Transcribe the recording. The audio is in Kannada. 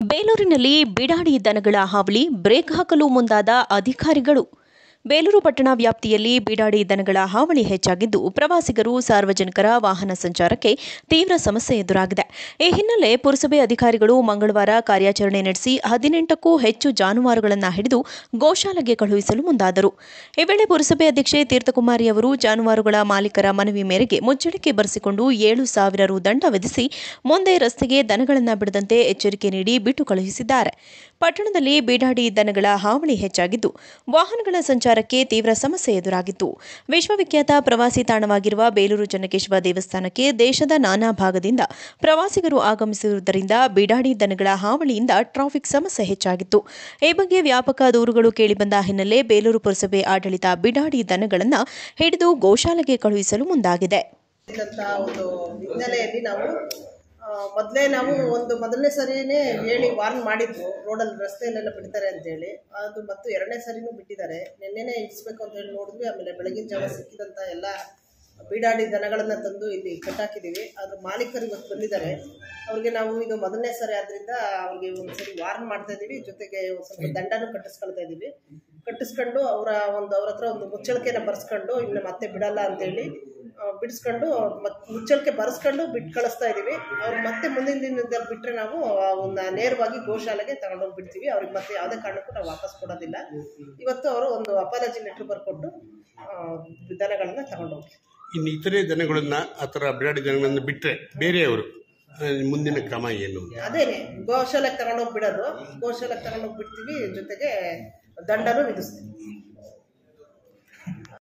ಬೇಲೂರಿನಲ್ಲಿ ಬಿಡಾಡಿ ದನಗಳ ಹಾವಳಿ ಬ್ರೇಕ್ ಹಾಕಲು ಮುಂದಾದ ಅಧಿಕಾರಿಗಳು ಬೇಲೂರು ಪಟ್ಟಣ ವ್ಯಾಪ್ತಿಯಲ್ಲಿ ಬಿಡಾಡಿ ದನಗಳ ಹಾವಳಿ ಹೆಚ್ಚಾಗಿದ್ದು ಪ್ರವಾಸಿಗರು ಸಾರ್ವಜನಿಕರ ವಾಹನ ಸಂಚಾರಕ್ಕೆ ತೀವ್ರ ಸಮಸ್ಯೆ ಎದುರಾಗಿದೆ ಈ ಹಿನ್ನೆಲೆ ಪುರಸಭೆ ಅಧಿಕಾರಿಗಳು ಮಂಗಳವಾರ ಕಾರ್ಯಾಚರಣೆ ನಡೆಸಿ ಹದಿನೆಂಟಕ್ಕೂ ಹೆಚ್ಚು ಜಾನುವಾರುಗಳನ್ನು ಹಿಡಿದು ಗೋಶಾಲೆಗೆ ಕಳುಹಿಸಲು ಮುಂದಾದರು ಈ ವೇಳೆ ಪುರಸಭೆ ಅಧ್ಯಕ್ಷೆ ತೀರ್ಥಕುಮಾರಿ ಅವರು ಜಾನುವಾರುಗಳ ಮಾಲೀಕರ ಮನವಿ ಮೇರೆಗೆ ಮುಚ್ಚಳಿಕೆ ಬರೆಸಿಕೊಂಡು ಏಳು ಸಾವಿರ ರು ದಂಡ ವಿಧಿಸಿ ಮುಂದೆ ರಸ್ತೆಗೆ ದನಗಳನ್ನು ಬಿಡದಂತೆ ಎಚ್ಚರಿಕೆ ನೀಡಿ ಬಿಟ್ಟು ಕಳುಹಿಸಿದ್ದಾರೆ ಪಟ್ಟಣದಲ್ಲಿ ಬೀಡಾಡಿ ದನಗಳ ಹಾವಳಿ ಹೆಚ್ಚಾಗಿದ್ದು ವಾಹನಗಳ ಸಂಚಾರಕ್ಕೆ ತೀವ್ರ ಸಮಸ್ಯೆ ಎದುರಾಗಿತ್ತು ವಿಶ್ವವಿಖ್ಯಾತ ಪ್ರವಾಸಿ ತಾಣವಾಗಿರುವ ಬೇಲೂರು ಚೆನ್ನಕೇಶವ ದೇವಸ್ಥಾನಕ್ಕೆ ದೇಶದ ನಾನಾ ಭಾಗದಿಂದ ಪ್ರವಾಸಿಗರು ಆಗಮಿಸಿರುವುದರಿಂದ ಬೀಡಾಡಿ ದನಗಳ ಹಾವಳಿಯಿಂದ ಟ್ರಾಫಿಕ್ ಸಮಸ್ಯೆ ಹೆಚ್ಚಾಗಿತ್ತು ಈ ಬಗ್ಗೆ ವ್ಯಾಪಕ ದೂರುಗಳು ಕೇಳಿಬಂದ ಹಿನ್ನೆಲೆ ಬೇಲೂರು ಪುರಸಭೆ ಆಡಳಿತ ಬಿಡಾಡಿ ದನಗಳನ್ನು ಹಿಡಿದು ಗೋಶಾಲೆಗೆ ಕಳುಹಿಸಲು ಮುಂದಾಗಿದೆ ಇದ್ದಂಥ ಒಂದು ಹಿನ್ನೆಲೆಯಲ್ಲಿ ನಾವು ಮೊದಲೇ ನಾವು ಒಂದು ಮೊದಲನೇ ಸರಿನೇ ಹೇಳಿ ವಾರ್ನ್ ಮಾಡಿದ್ವು ರೋಡಲ್ಲಿ ರಸ್ತೆಯಲ್ಲೆಲ್ಲ ಬಿಡ್ತಾರೆ ಅಂತೇಳಿ ಅದು ಮತ್ತು ಎರಡನೇ ಸರಿನೂ ಬಿಟ್ಟಿದ್ದಾರೆ ನಿನ್ನೆನೇ ಇಳಿಸ್ಬೇಕು ಅಂತ ಹೇಳಿ ನೋಡಿದ್ವಿ ಆಮೇಲೆ ಬೆಳಗಿನ ಜಾವ ಸಿಕ್ಕಿದಂಥ ಎಲ್ಲ ಬೀಡಾಡಿ ದನಗಳನ್ನು ತಂದು ಇಲ್ಲಿ ಕಟ್ಟಾಕಿದ್ದೀವಿ ಅದ್ರ ಮಾಲೀಕರು ಇವತ್ತು ಬಂದಿದ್ದಾರೆ ಅವ್ರಿಗೆ ನಾವು ಇದು ಮೊದಲನೇ ಸರಿ ಆದ್ರಿಂದ ಅವ್ರಿಗೆ ಒಂದ್ಸರಿ ವಾರ್ನ್ ಮಾಡ್ತಾ ಇದ್ದೀವಿ ಜೊತೆಗೆ ಒಂದು ಸ್ವಲ್ಪ ದಂಡನೂ ಕಟ್ಟಿಸ್ಕೊಳ್ತಾ ಇದ್ದೀವಿ ಕಟ್ಟಿಸ್ಕೊಂಡು ಅವರ ಒಂದು ಅವ್ರ ಹತ್ರ ಒಂದು ಮುಚ್ಚಳಿಕೆನ ಬರ್ಸ್ಕೊಂಡು ಇನ್ನು ಮತ್ತೆ ಬಿಡಲ್ಲ ಅಂತೇಳಿ ಆ, ಬಿಡಿಸ್ಕೊಂಡು ಮತ್ತೆ ಮುಚ್ಚಳಿಕೆ ಬರೆಸ್ಕೊಂಡು ಬಿಟ್ಟು ಕಳಿಸ್ತಾ ಇದ್ದೀವಿ ಅವ್ರು ಮತ್ತೆ ಮುಂದಿನ ದಿನದಲ್ಲಿ ಬಿಟ್ಟರೆ ನಾವು ಅವನ್ನ ನೇರವಾಗಿ ಗೋಶಾಲೆಗೆ ತಗೊಂಡೋಗಿ ಬಿಡ್ತೀವಿ ಅವ್ರಿಗೆ ಮತ್ತೆ ಯಾವುದೇ ಕಾರಣಕ್ಕೂ ನಾವು ವಾಪಸ್ ಕೊಡೋದಿಲ್ಲ ಇವತ್ತು ಅವರು ಒಂದು ಅಪಾಲಜಿ ಲೆಟ್ರ್ ಬರ್ಕೊಟ್ಟು ಆ, ದನಗಳನ್ನ ತಗೊಂಡೋಗಿ ಇನ್ನು ಇತರೆ ದನಗಳನ್ನ ಆ ಥರ ಬಿಡಾಡಿ ದನಗಳನ್ನು ಬಿಟ್ಟರೆ ಬೇರೆಯವರು ಆ, ಮುಂದಿನ ಕ್ರಮ ಏನು ಅದೇನೆ ಗೋಶಾಲೆಗೆ ತಗೊಂಡೋಗಿ ಬಿಡೋದು ಗೋಶಾಲೆಗೆ ತಗೊಂಡೋಗಿ ಬಿಡ್ತೀವಿ ಜೊತೆಗೆ ದಂಡನೂ ವಿಧಿಸ್ತೀವಿ